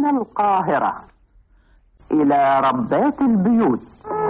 القاهرة إلى ربات البيوت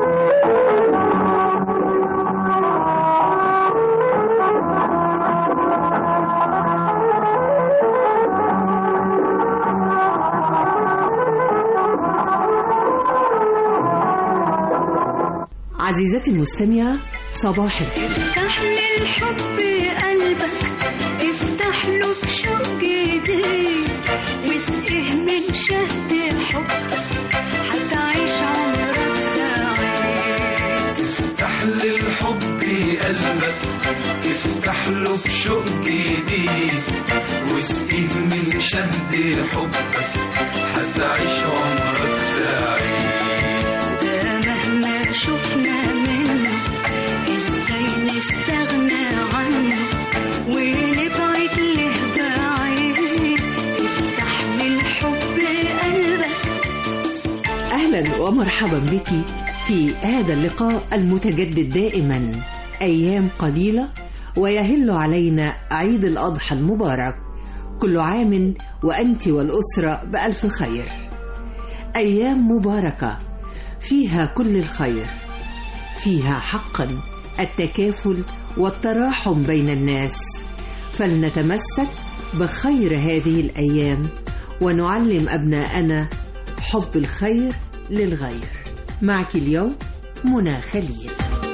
عزيزتي المستمعة صباح الخير افتح للحب قلبك افتح له بشوق جديد واسقه من شهد حبك هتعيش عمرك سعيد افتح للحب قلبك افتح له بشوق جديد واسقيه من شهد حبك هتعيش عمرك سعيد ده مهما شفنا منه ازاي نستغنى عنه ونبعد له بعيد افتح للحب قلبك أهلا ومرحبا بك في هذا اللقاء المتجدد دائما أيام قليلة ويهل علينا عيد الأضحى المبارك كل عام وأنت والأسرة بألف خير أيام مباركة فيها كل الخير فيها حقا التكافل والتراحم بين الناس فلنتمسك بخير هذه الأيام ونعلم أبناءنا حب الخير للغير معك اليوم منى خليل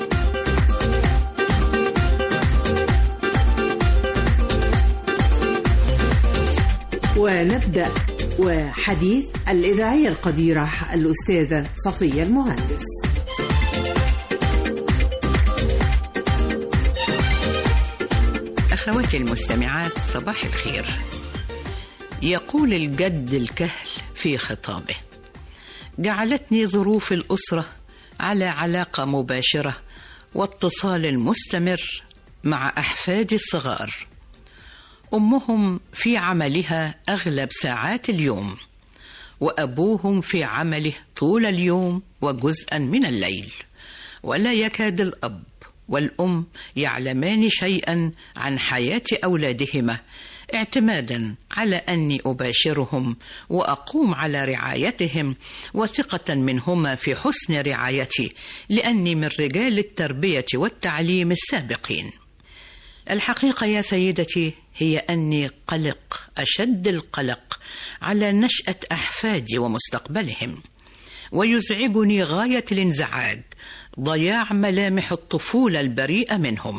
ونبدأ وحديث الإذاعية القديرة الأستاذة صفية المهندس أخواتي المستمعات صباح الخير يقول الجد الكهل في خطابه جعلتني ظروف الأسرة على علاقة مباشرة واتصال مستمر مع أحفادي الصغار أمهم في عملها أغلب ساعات اليوم وأبوهم في عمله طول اليوم وجزءا من الليل ولا يكاد الأب والأم يعلمان شيئا عن حياة أولادهما اعتمادا على أني أباشرهم وأقوم على رعايتهم وثقة منهما في حسن رعايتي لأني من رجال التربية والتعليم السابقين الحقيقة يا سيدتي هي أني قلق أشد القلق على نشأة أحفادي ومستقبلهم ويزعجني غاية الانزعاج ضياع ملامح الطفولة البريئة منهم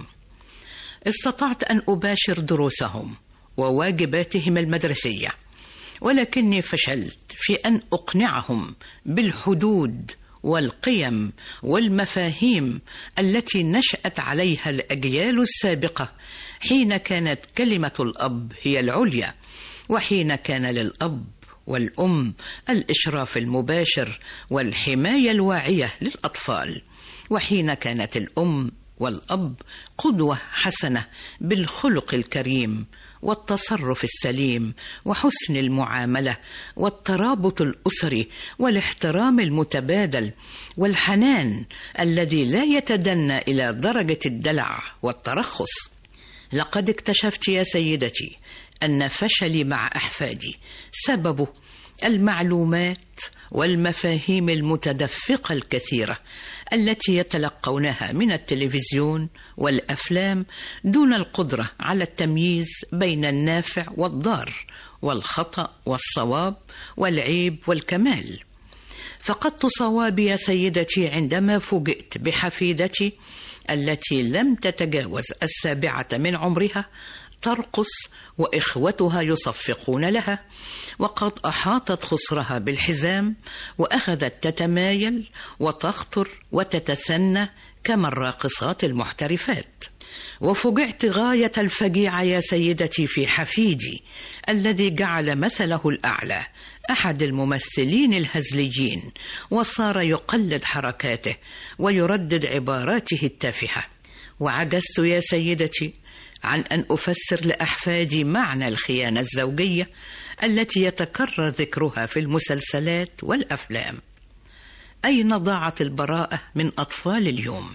استطعت أن أباشر دروسهم وواجباتهم المدرسية ولكني فشلت في أن أقنعهم بالحدود والقيم والمفاهيم التي نشأت عليها الأجيال السابقة حين كانت كلمة الأب هي العليا وحين كان للأب والأم الإشراف المباشر والحماية الواعية للأطفال وحين كانت الأم والأب قدوة حسنة بالخلق الكريم والتصرف السليم وحسن المعامله والترابط الاسري والاحترام المتبادل والحنان الذي لا يتدنى الى درجه الدلع والترخص لقد اكتشفت يا سيدتي ان فشلي مع احفادي سببه المعلومات والمفاهيم المتدفقه الكثيره التي يتلقونها من التلفزيون والافلام دون القدره على التمييز بين النافع والضار والخطا والصواب والعيب والكمال فقدت صوابي يا سيدتي عندما فوجئت بحفيدتي التي لم تتجاوز السابعه من عمرها ترقص واخوتها يصفقون لها وقد احاطت خصرها بالحزام واخذت تتمايل وتخطر وتتسنى كما الراقصات المحترفات وفجعت غايه الفجيعه يا سيدتي في حفيدي الذي جعل مثله الاعلى احد الممثلين الهزليين وصار يقلد حركاته ويردد عباراته التافهه وعجزت يا سيدتي عن ان افسر لاحفادي معنى الخيانه الزوجيه التي يتكرر ذكرها في المسلسلات والافلام اين ضاعت البراءه من اطفال اليوم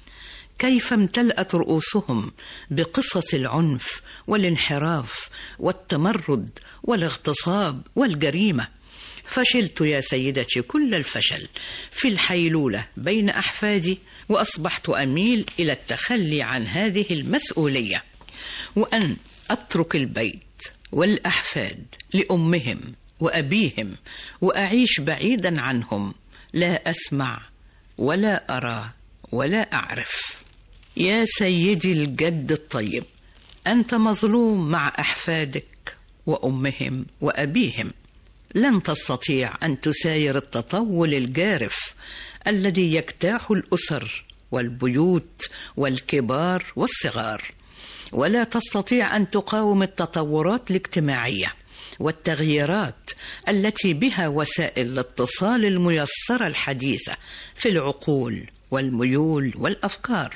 كيف امتلأت رؤوسهم بقصص العنف والانحراف والتمرد والاغتصاب والجريمة فشلت يا سيدتي كل الفشل في الحيلولة بين أحفادي وأصبحت أميل إلى التخلي عن هذه المسؤولية وأن أترك البيت والأحفاد لأمهم وأبيهم وأعيش بعيدا عنهم لا أسمع ولا أرى ولا أعرف يا سيدي الجد الطيب أنت مظلوم مع أحفادك وأمهم وأبيهم لن تستطيع أن تساير التطول الجارف الذي يجتاح الأسر والبيوت والكبار والصغار ولا تستطيع أن تقاوم التطورات الاجتماعية والتغييرات التي بها وسائل الاتصال الميسرة الحديثة في العقول والميول والأفكار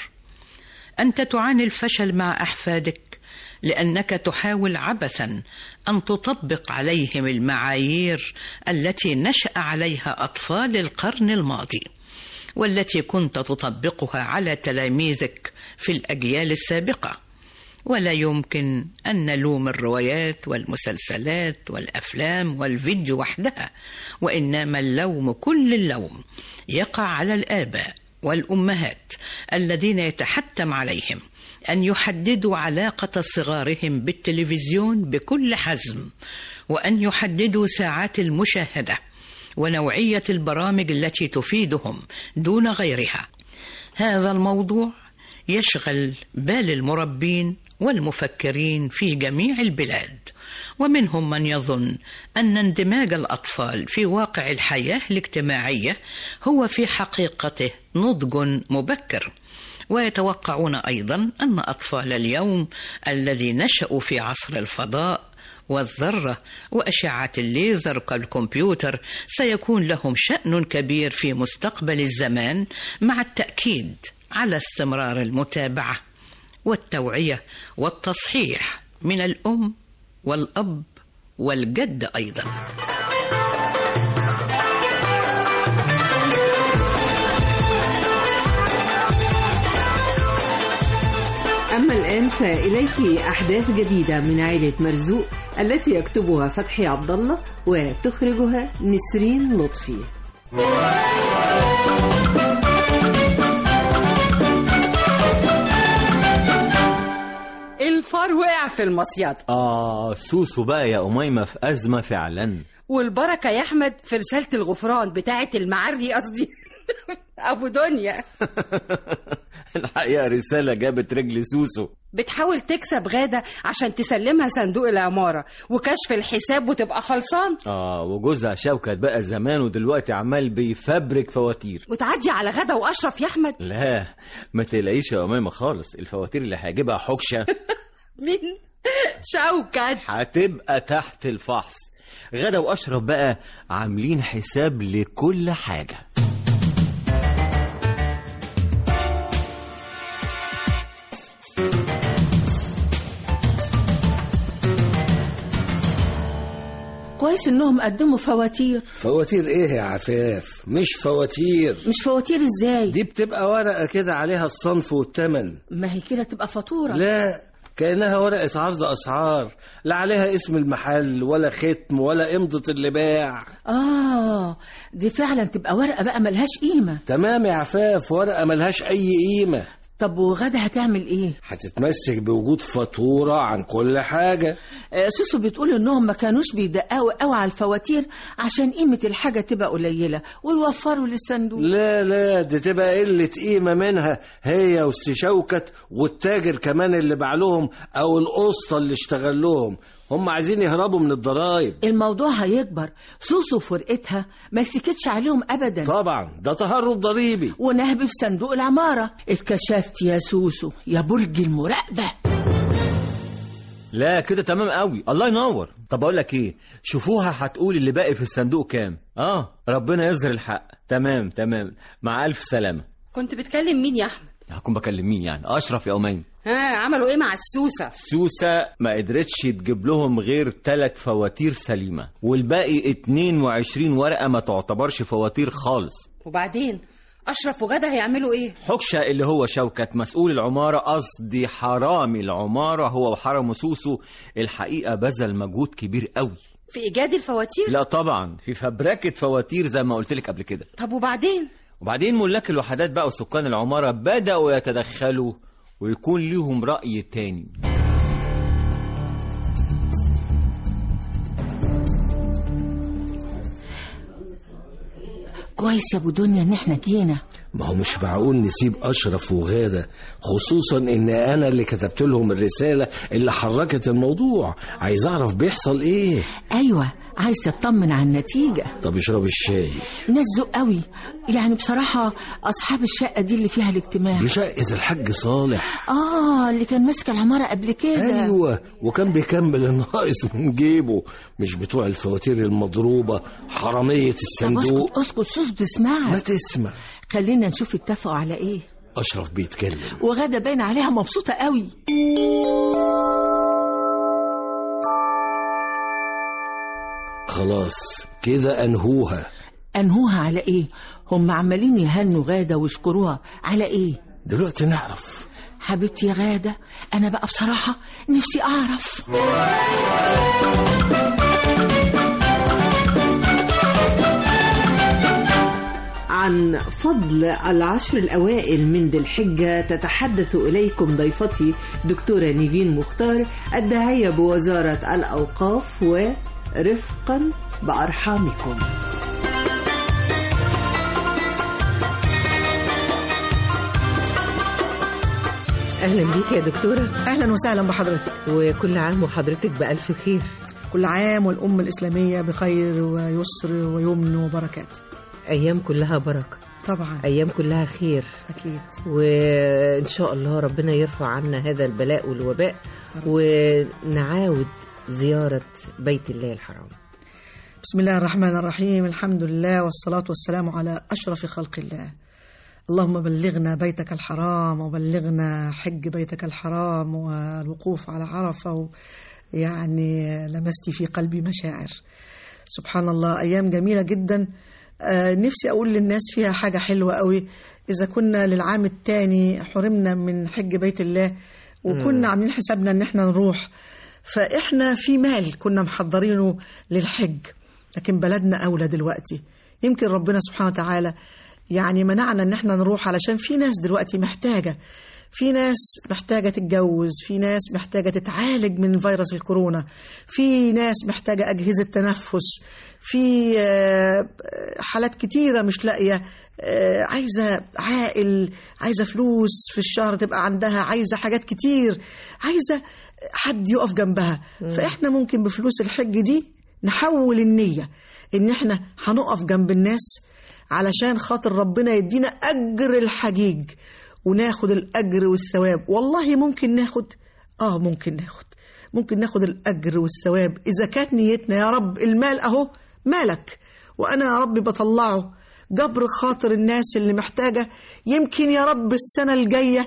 أنت تعاني الفشل مع أحفادك لأنك تحاول عبثا أن تطبق عليهم المعايير التي نشأ عليها أطفال القرن الماضي والتي كنت تطبقها على تلاميذك في الأجيال السابقة ولا يمكن أن نلوم الروايات والمسلسلات والأفلام والفيديو وحدها وإنما اللوم كل اللوم يقع على الآباء والأمهات الذين يتحتم عليهم أن يحددوا علاقة صغارهم بالتلفزيون بكل حزم وأن يحددوا ساعات المشاهدة ونوعية البرامج التي تفيدهم دون غيرها هذا الموضوع يشغل بال المربين والمفكرين في جميع البلاد ومنهم من يظن أن اندماج الأطفال في واقع الحياة الاجتماعية هو في حقيقته نضج مبكر ويتوقعون أيضا أن أطفال اليوم الذي نشأوا في عصر الفضاء والذرة وأشعة الليزر كالكمبيوتر سيكون لهم شأن كبير في مستقبل الزمان مع التأكيد على استمرار المتابعة والتوعية والتصحيح من الأم والأب والجد أيضا أما الآن فإليك أحداث جديدة من عائلة مرزوق التي يكتبها فتحي عبد الله وتخرجها نسرين لطفي الفار وقع في المصياد آه سوسو بقى يا أميمة في أزمة فعلا والبركة يا أحمد في رسالة الغفران بتاعة المعري قصدي أبو دنيا الحقيقة رسالة جابت رجل سوسو بتحاول تكسب غادة عشان تسلمها صندوق العمارة وكشف الحساب وتبقى خلصان آه وجوزها شوكت بقى زمان ودلوقتي عمال بيفبرك فواتير وتعدي على غادة وأشرف يا أحمد لا ما تقلقيش يا أميمة خالص الفواتير اللي هيجيبها حكشة مين شوكت هتبقى تحت الفحص غدا وأشرف بقى عاملين حساب لكل حاجة كويس انهم قدموا فواتير فواتير ايه يا عفاف مش فواتير مش فواتير ازاي دي بتبقى ورقة كده عليها الصنف والتمن ما هي كده تبقى فاتوره لا كأنها ورقة عرض أسعار لا عليها اسم المحل ولا ختم ولا إمضة اللي باع اه دي فعلا تبقى ورقه بقى ملهاش قيمه تمام يا عفاف ورقة ملهاش أي قيمة طب وغدا هتعمل ايه هتتمسك بوجود فاتورة عن كل حاجة آه سوسو بتقول انهم ما كانوش بيدققوا قوي على الفواتير عشان قيمه الحاجه تبقى قليله ويوفروا للصندوق لا لا دي تبقى قلة قيمة منها هي والسي شوكت والتاجر كمان اللي باع لهم أو القسطى اللي اشتغل لهم هم عايزين يهربوا من الضرايب الموضوع هيكبر سوسو فرقتها ما سكتش عليهم ابدا طبعا ده تهرب ضريبي ونهب في صندوق العماره اتكشفت يا سوسو يا برج المراقبه لا كده تمام قوي الله ينور طب اقول لك ايه شوفوها هتقول اللي باقي في الصندوق كام اه ربنا يظهر الحق تمام تمام مع الف سلامه كنت بتكلم مين يا أحمد هكون بكلم مين يعني اشرف يا امين ها عملوا إيه مع السوسة سوسة ما قدرتش تجيب لهم غير ثلاث فواتير سليمة والباقي 22 ورقة ما تعتبرش فواتير خالص وبعدين أشرف وغادة هيعملوا إيه حكشة اللي هو شوكت مسؤول العمارة قصدي حرامي العمارة هو وحرم سوسو الحقيقة بذل مجهود كبير قوي في ايجاد الفواتير لا طبعا في فبركه فواتير زي ما قلت لك قبل كده طب وبعدين وبعدين ملاك الوحدات بقى وسكان العماره بداوا يتدخلوا ويكون ليهم راي تاني كويس يا ابو دنيا ان احنا جينا ما هو مش معقول نسيب أشرف وغادة خصوصا إن أنا اللي كتبت لهم الرسالة اللي حركت الموضوع عايز أعرف بيحصل إيه ايوه عايز تطمن على النتيجه طب اشرب الشاي ناس ذوق قوي يعني بصراحه اصحاب الشقه دي اللي فيها الاجتماع دي شقة الحاج صالح اه اللي كان ماسك العماره قبل كده أيوة وكان بيكمل الناقص من جيبه مش بتوع الفواتير المضروبة حرامية طب الصندوق اسكت اسكت اسكت اسمعها ما تسمع خلينا نشوف اتفقوا على ايه أشرف بيتكلم وغادة باين عليها مبسوطة قوي خلاص كده أنهوها أنهوها على إيه؟ هم عمالين يهنوا غادة ويشكروها على إيه؟ دلوقتي نعرف حبيبتي يا غادة أنا بقى بصراحة نفسي أعرف عن فضل العشر الأوائل من ذي الحجة تتحدث إليكم ضيفتي دكتورة نيفين مختار الداعية بوزارة الأوقاف ورفقا بأرحامكم أهلا بيك يا دكتورة اهلا وسهلا بحضرتك وكل عام وحضرتك بألف خير كل عام والامه الاسلاميه بخير ويسر ويمن وبركات أيام كلها بركة طبعا أيام كلها خير اكيد وإن شاء الله ربنا يرفع عنا هذا البلاء والوباء ونعاود زيارة بيت الله الحرام بسم الله الرحمن الرحيم الحمد لله والصلاه والسلام على اشرف خلق الله اللهم بلغنا بيتك الحرام وبلغنا حج بيتك الحرام والوقوف على عرفه و- يعني لمست في قلبي مشاعر سبحان الله ايام جميله جدا آه، نفسي اقول للناس فيها حاجه حلوه قوي اذا كنا للعام الثاني حرمنا من حج بيت الله وكنا عاملين حسابنا ان احنا نروح فاحنا في مال كنا محضرينه للحج لكن بلدنا اولى دلوقتي يمكن ربنا سبحانه وتعالى يعني منعنا ان احنا نروح علشان في ناس دلوقتي محتاجه في ناس محتاجة تتجوز في ناس محتاجة تتعالج من فيروس الكورونا في ناس محتاجة أجهزة تنفس في آه، حالات كتيرة مش لاقية آه، عايزة عائل عايزة فلوس في الشهر تبقى عندها عايزة حاجات كتير عايزة حد يقف جنبها فإحنا ممكن بفلوس الحج دي نحول النية إن إحنا هنقف جنب الناس علشان خاطر ربنا يدينا أجر الحجيج وناخد الأجر والثواب والله ممكن ناخد آه ممكن ناخد ممكن ناخد الأجر والثواب إذا كانت نيتنا يا رب المال أهو مالك وأنا يا رب بطلعه جبر خاطر الناس اللي محتاجة يمكن يا رب السنة الجاية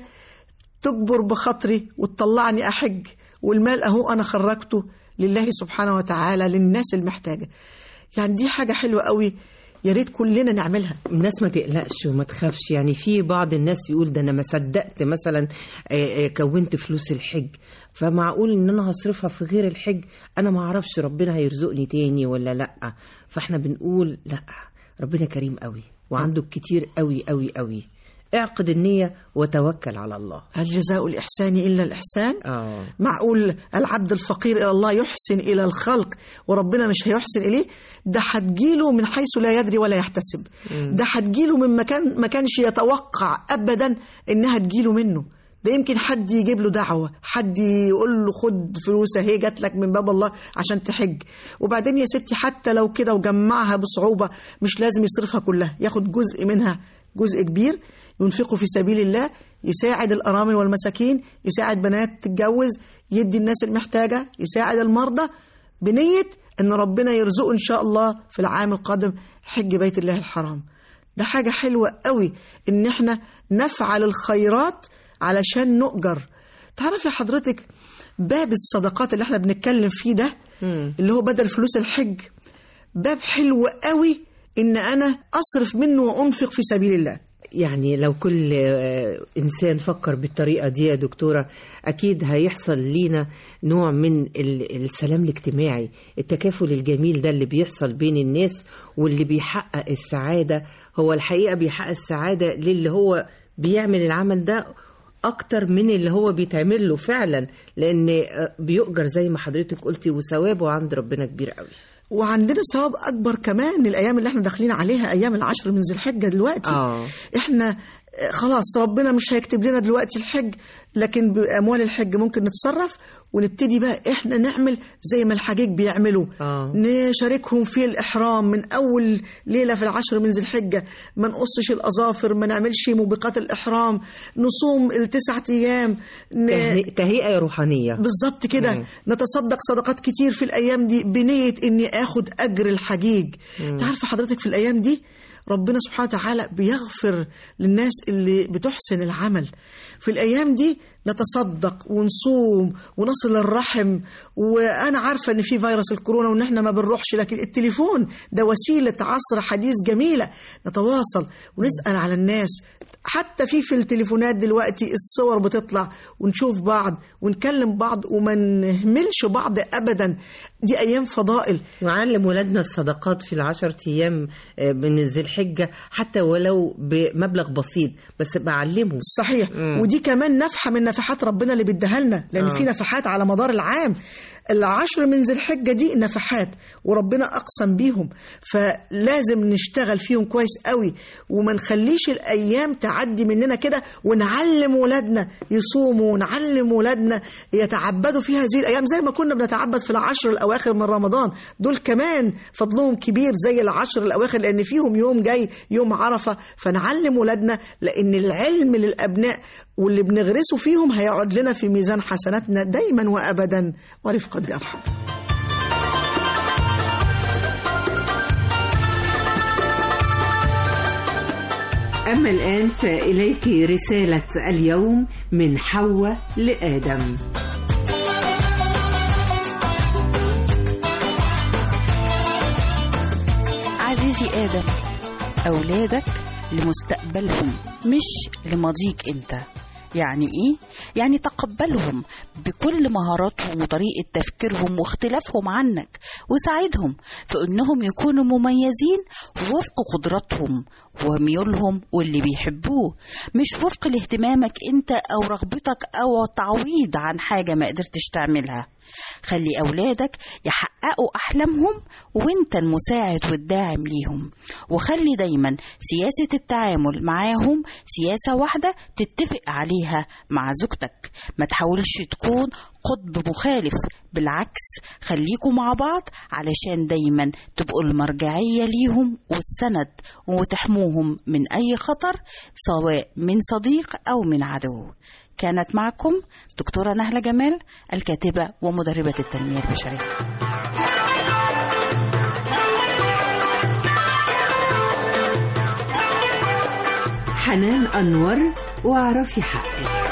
تجبر بخاطري وتطلعني أحج والمال أهو أنا خرجته لله سبحانه وتعالى للناس المحتاجة يعني دي حاجة حلوة قوي يا ريت كلنا نعملها الناس ما تقلقش وما تخافش يعني في بعض الناس يقول ده انا ما صدقت مثلا آه، آه، كونت فلوس الحج فمعقول ان انا هصرفها في غير الحج انا ما اعرفش ربنا هيرزقني تاني ولا لا فاحنا بنقول لا ربنا كريم قوي وعنده كتير قوي قوي قوي اعقد النية وتوكل على الله هل جزاء الإحسان إلا الإحسان اه معقول العبد الفقير إلى الله يحسن إلى الخلق وربنا مش هيحسن إليه ده هتجيله من حيث لا يدري ولا يحتسب ده هتجيله من مكان ما كانش يتوقع أبدا إنها تجيله منه ده يمكن حد يجيب له دعوة حد يقول له خد فلوس اهي جات لك من باب الله عشان تحج وبعدين يا ستي حتى لو كده وجمعها بصعوبة مش لازم يصرفها كلها ياخد جزء منها جزء كبير ينفقه في سبيل الله يساعد الأرامل والمساكين يساعد بنات تتجوز يدي الناس المحتاجة يساعد المرضى بنية أن ربنا يرزقه إن شاء الله في العام القادم حج بيت الله الحرام ده حاجة حلوة قوي إن احنا نفعل الخيرات علشان نؤجر تعرفي حضرتك باب الصدقات اللي احنا بنتكلم فيه ده اللي هو بدل فلوس الحج باب حلو قوي ان انا اصرف منه وانفق في سبيل الله يعني لو كل آه، إنسان فكر بالطريقة دي يا دكتورة أكيد هيحصل لينا نوع من ال- السلام الاجتماعي التكافل الجميل ده اللي بيحصل بين الناس واللي بيحقق السعادة هو الحقيقة بيحقق السعادة للي هو بيعمل العمل ده أكتر من اللي هو بيتعمل له فعلا لأن آه، بيؤجر زي ما حضرتك قلتي وثوابه عند ربنا كبير قوي وعندنا ثواب اكبر كمان الايام اللي احنا داخلين عليها ايام العشر من ذي الحجه دلوقتي آه. احنا آه، خلاص ربنا مش هيكتب لنا دلوقتي الحج لكن باموال الحج ممكن نتصرف ونبتدي بقى احنا نعمل زي ما الحجيج بيعملوا آه. نشاركهم في الاحرام من اول ليله في العشر من ذي الحجه ما نقصش الاظافر ما نعملش موبقات الاحرام نصوم التسعة ايام ن... تهنئ- تهيئة روحانية بالظبط كده مم. نتصدق صدقات كتير في الايام دي بنيه اني اخد اجر الحجيج مم. تعرف حضرتك في الايام دي ربنا سبحانه وتعالى بيغفر للناس اللي بتحسن العمل في الايام دي نتصدق ونصوم ونصل الرحم وانا عارفه ان في فيروس الكورونا وان احنا ما بنروحش لكن التليفون ده وسيله عصر حديث جميله نتواصل ونسال على الناس حتى في في التليفونات دلوقتي الصور بتطلع ونشوف بعض ونكلم بعض وما نهملش بعض ابدا دي ايام فضائل وعلم ولادنا الصدقات في العشر أيام آه، من ذي الحجة حتى ولو بمبلغ بسيط بس بعلمه صحيح ودي كمان نفحه من نفحات ربنا اللي بيديها لنا لان آه. في نفحات على مدار العام العشر من ذي الحجه دي نفحات وربنا اقسم بيهم فلازم نشتغل فيهم كويس قوي وما نخليش الايام تعدي مننا كده ونعلم ولادنا يصوموا ونعلم ولادنا يتعبدوا في هذه الايام زي ما كنا بنتعبد في العشر الاواخر من رمضان دول كمان فضلهم كبير زي العشر الاواخر لان فيهم يوم جاي يوم عرفه فنعلم ولادنا لان العلم للابناء واللي بنغرسه فيهم هيقعد لنا في ميزان حسناتنا دايما وابدا ورفقا بارحم أما الآن فإليك رسالة اليوم من حواء لآدم عزيزي آدم أولادك لمستقبلهم مش لماضيك أنت يعني إيه؟ يعني تقبلهم بكل مهاراتهم وطريقة تفكيرهم واختلافهم عنك وساعدهم في إنهم يكونوا مميزين وفق قدراتهم وميولهم واللي بيحبوه مش وفق لاهتمامك أنت أو رغبتك أو تعويض عن حاجة ما قدرتش تعملها خلي أولادك يحققوا أحلامهم وانت المساعد والداعم ليهم وخلي دايما سياسة التعامل معاهم سياسة واحدة تتفق عليها مع زوجتك ما تحاولش تكون قطب مخالف بالعكس خليكوا مع بعض علشان دايما تبقوا المرجعية ليهم والسند وتحموهم من أي خطر سواء من صديق أو من عدو كانت معكم دكتورة نهلة جمال الكاتبة ومدربة التنمية البشرية حنان أنور واعرفي حقك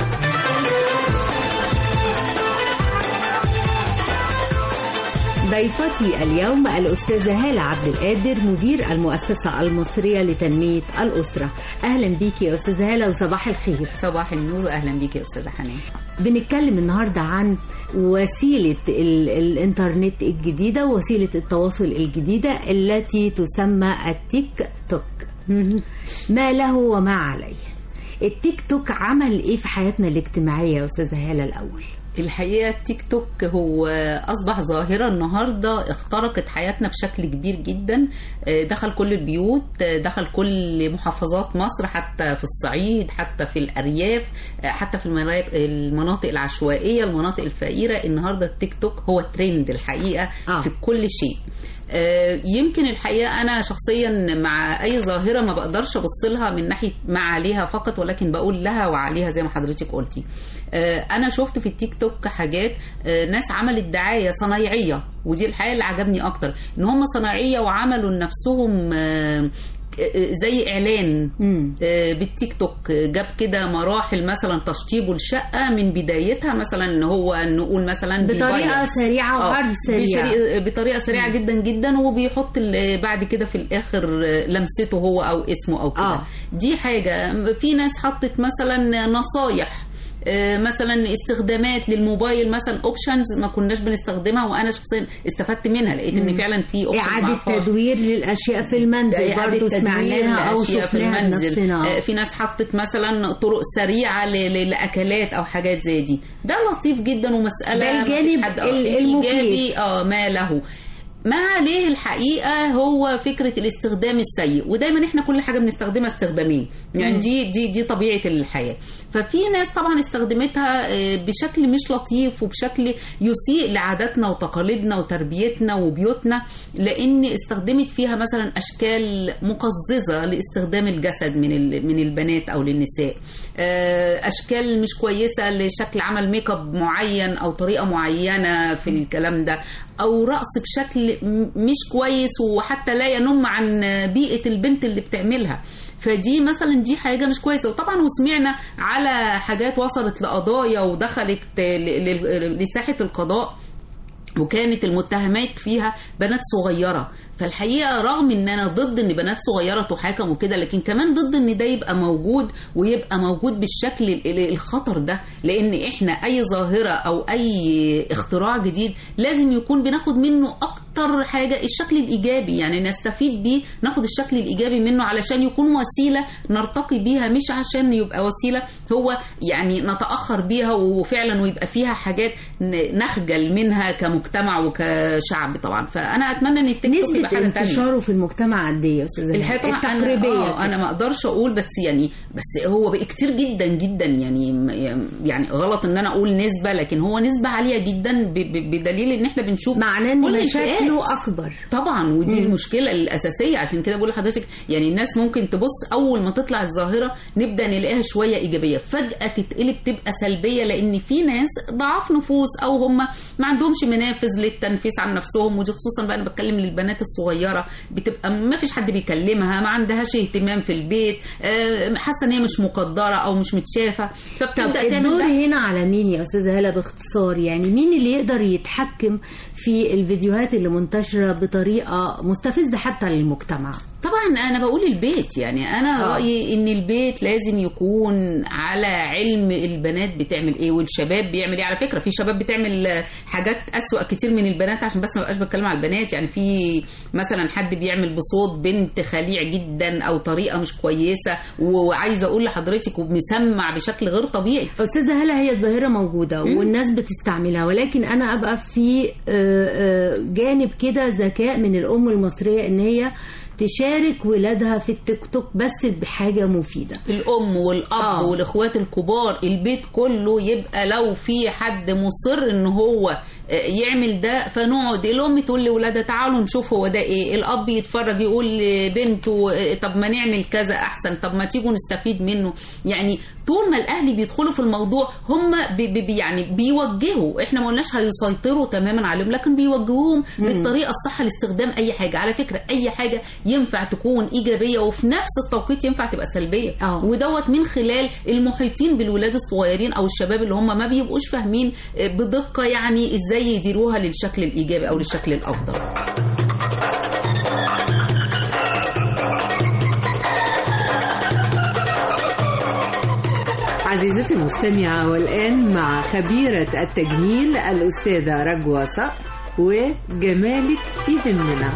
ضيفتي اليوم الأستاذة هالة عبد القادر مدير المؤسسة المصرية لتنمية الأسرة أهلا بيكي يا أستاذة هالة وصباح الخير صباح النور واهلا بيك يا استاذه حنان بنتكلم النهاردة عن وسيلة ال- الإنترنت الجديدة وسيلة التواصل الجديدة التي تسمى التيك توك ما له وما عليه التيك توك عمل إيه في حياتنا الاجتماعية يا أستاذة هالة الأول الحقيقه التيك توك هو اصبح ظاهره النهارده اخترقت حياتنا بشكل كبير جدا آه، دخل كل البيوت آه، دخل كل محافظات مصر حتى في الصعيد حتى في الارياف آه، حتى في المنا- المناطق العشوائيه المناطق الفقيره النهارده التيك توك هو ترند الحقيقه آه. في كل شيء آه، يمكن الحقيقه انا شخصيا مع اي ظاهره ما بقدرش ابص لها من ناحيه ما عليها فقط ولكن بقول لها وعليها زي ما حضرتك قلتي آه، انا شفت في التيك توك حاجات آه، ناس عملت دعايه صنايعيه ودي الحقيقه اللي عجبني اكتر ان هم صنايعيه وعملوا لنفسهم آه، آه، زي اعلان آه، بالتيك توك آه، جاب كده مراحل مثلا تشطيبه الشقه من بدايتها مثلا ان هو نقول مثلا بطريقة بيبيض. سريعة آه، وعرض سريع. بشري- بطريقه سريعه جدا جدا وبيحط ال- بعد كده في الاخر آه، لمسته هو او اسمه او كده آه. دي حاجه في ناس حطت مثلا نصايح آه، مثلا استخدامات للموبايل مثلا اوبشنز ما كناش بنستخدمها وانا شخصيا استفدت منها لقيت ان مم. فعلا في اوبشن إعادة تدوير للأشياء في المنزل إعادة برضو تدوير سمعناها أو لأشياء في شفناها المنزل. بنفسنا آه، في ناس حطت مثلا طرق سريعة ل- ل- لأكلات أو حاجات زي دي ده لطيف جدا ومسألة ده ما الجانب فيش حد- آه، ال- المفيد. الإيجابي اه ما له ما عليه الحقيقة هو فكرة الاستخدام السيء ودايما احنا كل حاجة بنستخدمها استخدامين يعني مم. دي دي دي طبيعة الحياة ففي ناس طبعا استخدمتها آه، بشكل مش لطيف وبشكل يسيء لعاداتنا وتقاليدنا وتربيتنا وبيوتنا لان استخدمت فيها مثلا اشكال مقززه لاستخدام الجسد من ال- من البنات او للنساء آه، اشكال مش كويسه لشكل عمل ميك اب معين او طريقه معينه في الكلام ده او رقص بشكل م- مش كويس وحتى لا ينم عن بيئه البنت اللي بتعملها فدي مثلا دي حاجه مش كويسه وطبعا وسمعنا على حاجات وصلت لقضايا ودخلت ل- ل- لساحه القضاء وكانت المتهمات فيها بنات صغيره فالحقيقه رغم ان انا ضد ان بنات صغيره تحاكم وكده لكن كمان ضد ان ده يبقى موجود ويبقى موجود بالشكل ال- ال- الخطر ده لان احنا اي ظاهره او اي اختراع جديد لازم يكون بناخد منه اكتر حاجه الشكل الايجابي يعني نستفيد بيه ناخد الشكل الايجابي منه علشان يكون وسيله نرتقي بيها مش عشان يبقى وسيله هو يعني نتاخر بيها وفعلا ويبقى فيها حاجات ن- نخجل منها كمجتمع وكشعب طبعا فانا اتمنى ان التيك توك يبقى نسبة حاجه تانية انتشاره في المجتمع قد ايه يا استاذه الحقيقه طبعا التقريبيه انا آه انا ما اقدرش اقول بس يعني بس هو بقى كتير جدا جدا يعني يعني غلط ان انا اقول نسبه لكن هو نسبه عاليه جدا ب- ب- بدليل ان احنا بنشوف معناه ان كل مشاكله الفئات. اكبر طبعا ودي مم. المشكله الاساسيه عشان كده بقول لحضرتك يعني الناس ممكن تبص اول ما تطلع الظاهره نبدا نلاقيها شويه ايجابيه فجاه تتقلب تبقى سلبيه لان في ناس ضعاف نفوس او هم ما عندهمش منافذ للتنفيس عن نفسهم ودي خصوصا بقى انا بتكلم للبنات الصغيره بتبقى ما فيش حد بيكلمها ما عندهاش اهتمام في البيت آه، حاسه ان هي مش مقدره او مش متشافه طب فبتبدا تعمل الدور ده. هنا على مين يا استاذه هلا باختصار يعني مين اللي يقدر يتحكم في الفيديوهات اللي منتشره بطريقه مستفزه حتى للمجتمع طبعا انا بقول البيت يعني انا آه. رايي ان البيت لازم يكون على علم البنات بتعمل ايه والشباب بيعمل ايه على فكره في شباب بتعمل آه، حاجات اسوأ كتير من البنات عشان بس ما بقاش بتكلم على البنات يعني في مثلا حد بيعمل بصوت بنت خليع جدا او طريقه مش كويسه وعايزه اقول لحضرتك ومسمع بشكل غير طبيعي استاذه هلا هي الظاهره موجوده مم. والناس بتستعملها ولكن انا ابقى في آه، آه، جانب كده ذكاء من الام المصريه ان هي تشارك ولادها في التيك توك بس بحاجه مفيده الام والاب آه. آه. والاخوات الكبار البيت كله يبقى لو في حد مصر ان هو آه، يعمل ده فنقعد الام تقول لاولادها تعالوا نشوف هو ده ايه الاب يتفرج يقول لبنته آه، طب ما نعمل كذا احسن طب ما تيجوا نستفيد منه يعني طول ما الاهل بيدخلوا في الموضوع هم بي بي يعني بيوجهوا احنا ما قلناش هيسيطروا تماما عليهم لكن بيوجهوهم مم. بالطريقه الصح لاستخدام اي حاجه على فكره اي حاجه ينفع تكون ايجابيه وفي نفس التوقيت ينفع تبقى سلبيه آه. ودوت من خلال المحيطين بالولاد الصغيرين او الشباب اللي هم ما بيبقوش فاهمين بدقه يعني ازاي يديروها للشكل الايجابي او للشكل الافضل عزيزتي المستمعة والآن مع خبيرة التجميل الأستاذة رجوة صقر وجمالك يهمنا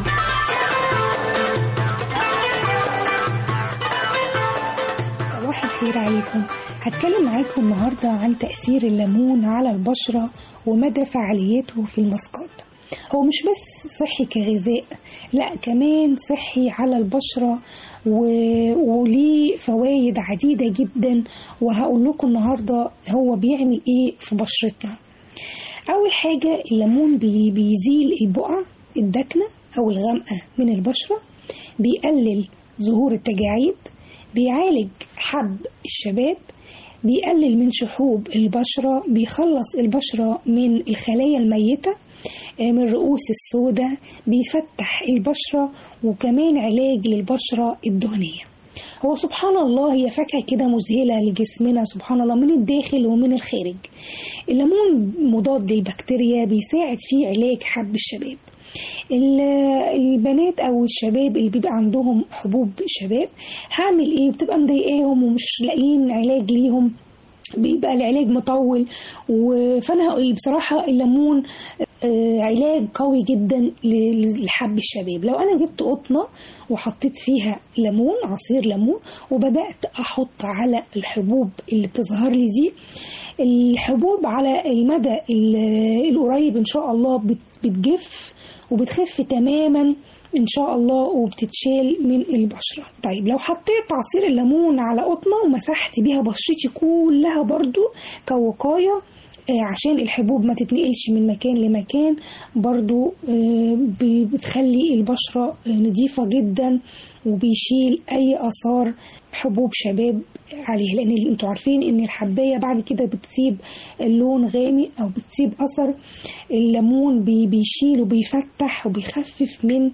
صباح الخير عليكم هتكلم معاكم النهاردة عن تأثير الليمون على البشرة ومدى فعاليته في المسقط هو مش بس صحي كغذاء لا كمان صحي على البشرة و... وليه فوائد عديدة جدا وهقول لكم النهاردة هو بيعمل ايه في بشرتنا أول حاجة الليمون بي... بيزيل البقع الداكنة أو الغامقة من البشرة بيقلل ظهور التجاعيد بيعالج حب الشباب بيقلل من شحوب البشرة بيخلص البشرة من الخلايا الميتة آه، من رؤوس السوداء بيفتح البشرة وكمان علاج للبشرة الدهنية هو سبحان الله هي فاكهة كده مذهلة لجسمنا سبحان الله من الداخل ومن الخارج الليمون مضاد للبكتيريا بيساعد في علاج حب الشباب ال- البنات او الشباب اللي بيبقى عندهم حبوب شباب هعمل ايه بتبقى مضايقاهم ومش لاقيين علاج ليهم بيبقى العلاج مطول و- فانا بصراحه الليمون آه، علاج قوي جدا ل- لحب الشباب لو انا جبت قطنه وحطيت فيها ليمون عصير ليمون وبدات احط على الحبوب اللي بتظهر لي دي الحبوب على المدى ال- القريب ان شاء الله بت- بتجف وبتخف تماما ان شاء الله وبتتشال من البشره طيب لو حطيت عصير الليمون على قطنه ومسحت بيها بشرتي كلها برضو كوقايه آه، عشان الحبوب ما تتنقلش من مكان لمكان برضو آه، ب- بتخلي البشرة آه، نظيفة جدا وبيشيل أي آثار حبوب شباب عليها لأن انتوا عارفين إن الحباية بعد كده بتسيب لون غامق أو بتسيب أثر الليمون بي- بيشيل وبيفتح وبيخفف من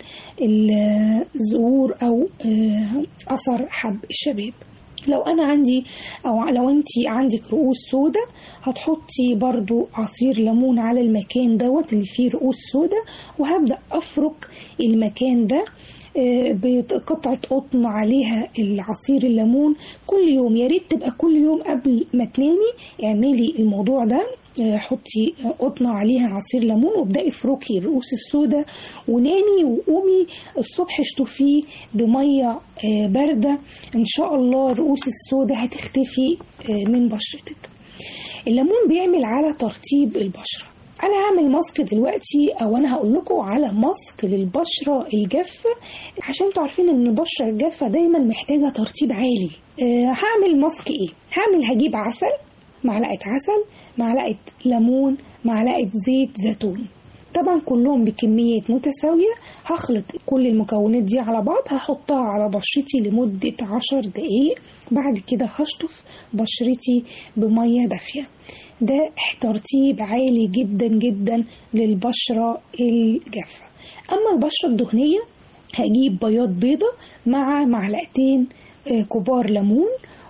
الظهور أو آه، أثر حب الشباب لو انا عندي او لو انت عندك رؤوس سودة هتحطي برضو عصير ليمون على المكان دوت اللي فيه رؤوس سودة وهبدأ افرك المكان ده آه، بقطعة قطن عليها العصير الليمون كل يوم يا ريت تبقى كل يوم قبل ما تنامي اعملي الموضوع ده آه، حطي قطنة عليها عصير ليمون وابدأي افركي الرؤوس السوداء ونامي وقومي الصبح اشطفيه بمية آه، باردة ان شاء الله الرؤوس السوداء هتختفي آه، من بشرتك الليمون بيعمل على ترطيب البشرة انا هعمل ماسك دلوقتي او انا هقول لكم على ماسك للبشره الجافه عشان انتوا عارفين ان البشره الجافه دايما محتاجه ترطيب عالي أه هعمل ماسك ايه هعمل هجيب عسل معلقه عسل معلقه ليمون معلقه زيت زيتون طبعا كلهم بكميات متساوية هخلط كل المكونات دي على بعض هحطها على بشرتي لمدة عشر دقايق بعد كده هشطف بشرتي بمية دافية ده ترتيب عالي جدا جدا للبشرة الجافة أما البشرة الدهنية هجيب بياض بيضة مع معلقتين آه، كبار ليمون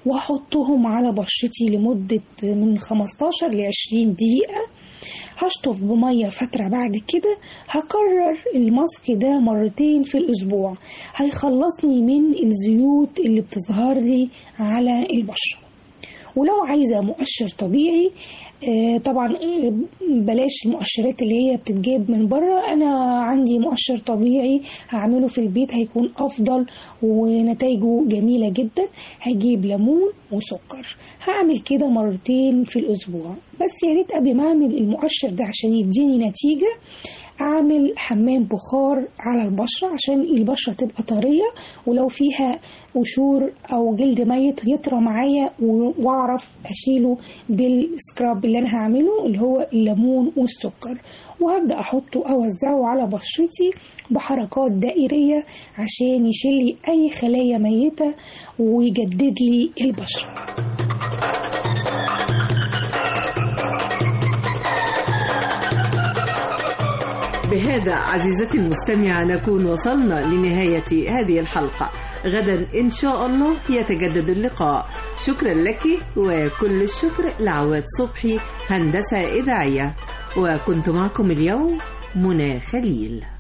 وهحطهم على بشرتي لمدة من 15 ل 20 دقيقة هشطف بمية فترة بعد كده هكرر الماسك ده مرتين في الأسبوع هيخلصني من الزيوت اللي بتظهر لي على البشرة ولو عايزة مؤشر طبيعي آه، طبعا آه، بلاش المؤشرات اللي هي بتتجاب من بره انا عندي مؤشر طبيعي هعمله في البيت هيكون افضل ونتائجه جميله جدا هجيب ليمون وسكر هعمل كده مرتين في الاسبوع بس يا ريت قبل ما اعمل المؤشر ده عشان يديني نتيجه اعمل حمام بخار على البشره عشان البشره تبقى طريه ولو فيها قشور او جلد ميت يطرى معايا و- واعرف اشيله بالسكراب اللي انا هعمله اللي هو الليمون والسكر وهبدا احطه اوزعه على بشرتي بحركات دائريه عشان يشيل لي اي خلايا ميته ويجدد لي البشره بهذا عزيزتي المستمعة نكون وصلنا لنهاية هذه الحلقة غدا إن شاء الله يتجدد اللقاء شكرا لك وكل الشكر لعواد صبحي هندسة إذاعية وكنت معكم اليوم منى خليل